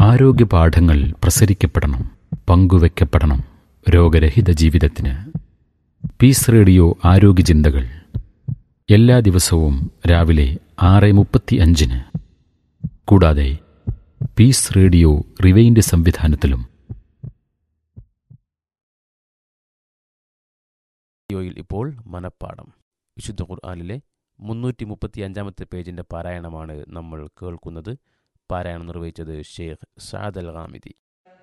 ആരോഗ്യ പാഠങ്ങൾ പ്രസരിക്കപ്പെടണം പങ്കുവെക്കപ്പെടണം രോഗരഹിത ജീവിതത്തിന് പീസ് റേഡിയോ ആരോഗ്യ ചിന്തകൾ എല്ലാ ദിവസവും രാവിലെ ആറ് മുപ്പത്തി അഞ്ചിന് കൂടാതെ പീസ് റേഡിയോ റിവൈൻഡ് സംവിധാനത്തിലും വീഡിയോയിൽ ഇപ്പോൾ മനപ്പാഠം വിശുദ്ധ ഖുർആാനിലെ മുന്നൂറ്റി മുപ്പത്തി അഞ്ചാമത്തെ പേജിൻ്റെ പാരായണമാണ് നമ്മൾ കേൾക്കുന്നത് പാരായണം നിർവഹിച്ചത് ഷെയ്ഖ് സാദ് അൽ ഹാമിദി